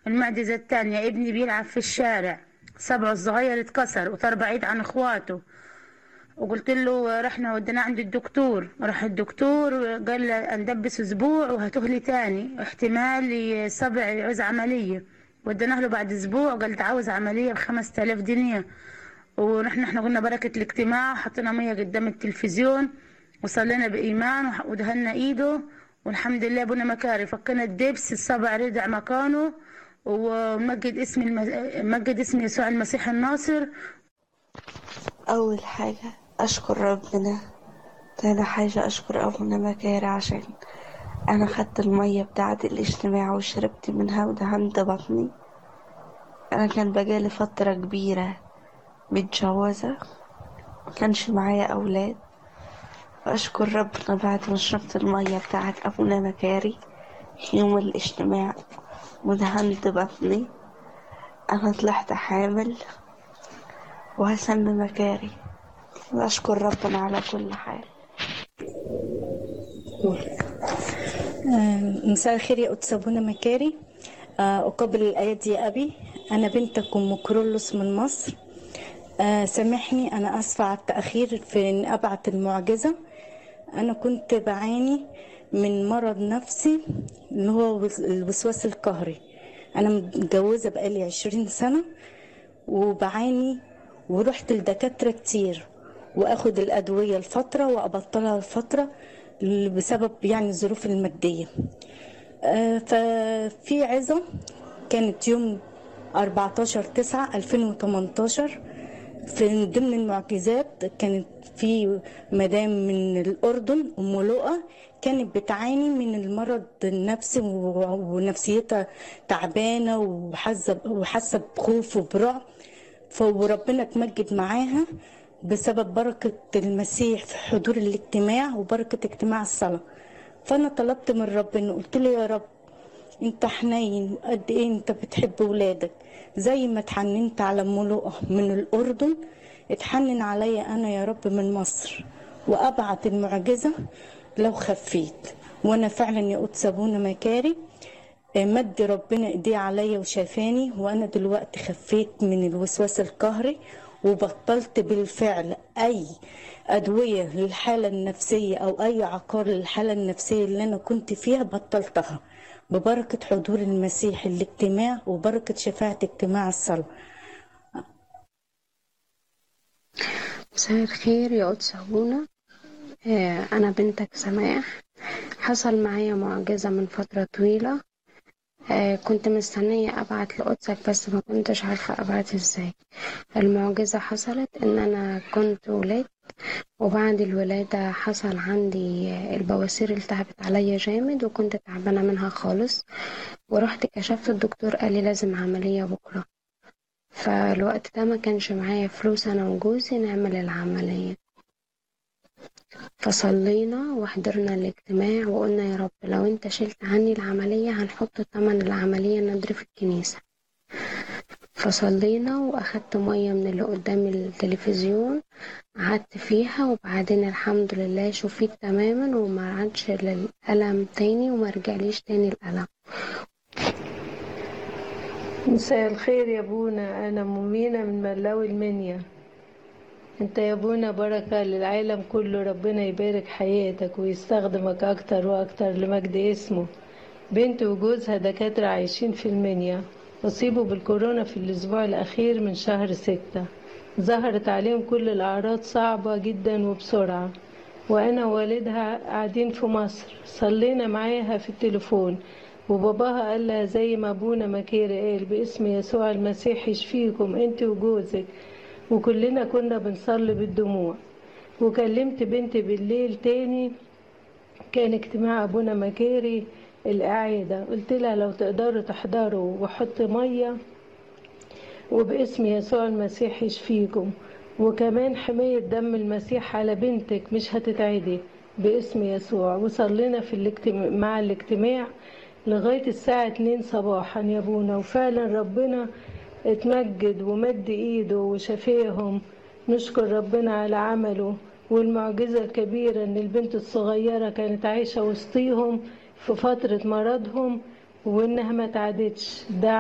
المعجزة التانية ابني بيلعب في الشارع صبعه الصغير اتكسر وطار بعيد عن اخواته وقلت له رحنا ودينا عند الدكتور راح الدكتور قال لي ندبس اسبوع وهتهلي تاني احتمال صبع يعوز عملية وديناه له بعد اسبوع قال ده عاوز عملية بخمس تلاف جنيه ونحن احنا قلنا بركة الاجتماع وحطينا مية قدام التلفزيون وصلينا بإيمان وح- ودهنا ايده والحمد لله ابونا مكاري فكنا الدبس الصبع رجع مكانه ومجد اسم الم... مجد اسم يسوع المسيح الناصر أول حاجة أشكر ربنا تاني حاجة أشكر أبونا مكاري عشان أنا خدت المية بتاعة الاجتماع وشربت منها ودهنت بطني أنا كان بقالي فترة كبيرة متجوزة مكانش معايا أولاد وأشكر ربنا بعد ما شربت المية بتاعة أبونا مكاري يوم الاجتماع ودهنت بطني أنا طلعت حامل وهسمي مكاري وأشكر ربنا على كل حال آه، مساء الخير يا قدس أبونا مكاري آه، أقابل الآيات يا أبي أنا بنتك أم كرولوس من مصر آه، سامحني أنا آسفة على التأخير في إن أبعت المعجزة أنا كنت بعاني من مرض نفسي اللي هو وس- الوسواس القهري أنا متجوزة بقالي عشرين سنة وبعاني ورحت لدكاترة كتير واخد الأدوية لفترة وأبطلها لفترة بسبب يعني الظروف المادية آه، ففي عظة كانت يوم 14 9 2018 في ضمن المعجزات كانت في مدام من الأردن أم لؤى كانت بتعاني من المرض النفسي و- ونفسيتها تعبانة وحاسة وحاسة بخوف وبرعب فربنا اتمجد معاها بسبب بركة المسيح في حضور الاجتماع وبركة اجتماع الصلاة فأنا طلبت من ربنا قلت له يا رب انت حنين قد ايه انت بتحب ولادك زي ما اتحننت على ام لؤى من الاردن اتحنن عليا انا يا رب من مصر وابعت المعجزه لو خفيت وانا فعلا يا قدس ابونا مكاري مد ربنا ايديه عليا وشافاني وانا دلوقتي خفيت من الوسواس القهري وبطلت بالفعل اي ادويه للحاله النفسيه او اي عقار للحاله النفسيه اللي انا كنت فيها بطلتها ببركه حضور المسيح الاجتماع وبركه شفاعه اجتماع الصلاه مساء الخير يا قدس أبونا آه، أنا بنتك سماح حصل معايا معجزة من فترة طويلة آه، كنت مستنية أبعت لقدسك بس ما كنتش عارفة أبعت إزاي المعجزة حصلت إن أنا كنت ولدت وبعد الولادة حصل عندي آه، البواسير التهبت عليا جامد وكنت تعبانة منها خالص ورحت كشفت الدكتور قال لي لازم عملية بكرة فالوقت ده ما كانش معايا فلوس أنا وجوزي نعمل العملية فصلينا وحضرنا الاجتماع وقلنا يا رب لو انت شلت عني العملية هنحط تمن العملية ندري في الكنيسة فصلينا واخدت مية من اللي قدام التلفزيون قعدت فيها وبعدين الحمد لله شفيت تماما وما عادش للألم تاني وما رجعليش تاني الألم مساء الخير يا بونا أنا مؤمنة من ملاوي المنيا انت يا بونا بركة للعالم كله ربنا يبارك حياتك ويستخدمك أكتر وأكتر لمجد اسمه بنت وجوزها دكاترة عايشين في المنيا أصيبوا بالكورونا في الأسبوع الأخير من شهر ستة ظهرت عليهم كل الأعراض صعبة جدا وبسرعة وأنا ووالدها قاعدين في مصر صلينا معاها في التليفون وباباها قال لها زي ما أبونا مكيري قال باسم يسوع المسيح يشفيكم انت وجوزك وكلنا كنا بنصلي بالدموع وكلمت بنتي بالليل تاني كان اجتماع ابونا مكاري القاعدة قلت لها لو تقدروا تحضروا وحط مية وباسم يسوع المسيح يشفيكم وكمان حماية دم المسيح على بنتك مش هتتعدي باسم يسوع وصلينا في الاجتماع مع الاجتماع لغاية الساعة 2 صباحا يا ابونا وفعلا ربنا اتمجد ومد ايده وشفاهم نشكر ربنا على عمله والمعجزة الكبيرة ان البنت الصغيرة كانت عايشة وسطيهم في فترة مرضهم وانها ما تعدتش ده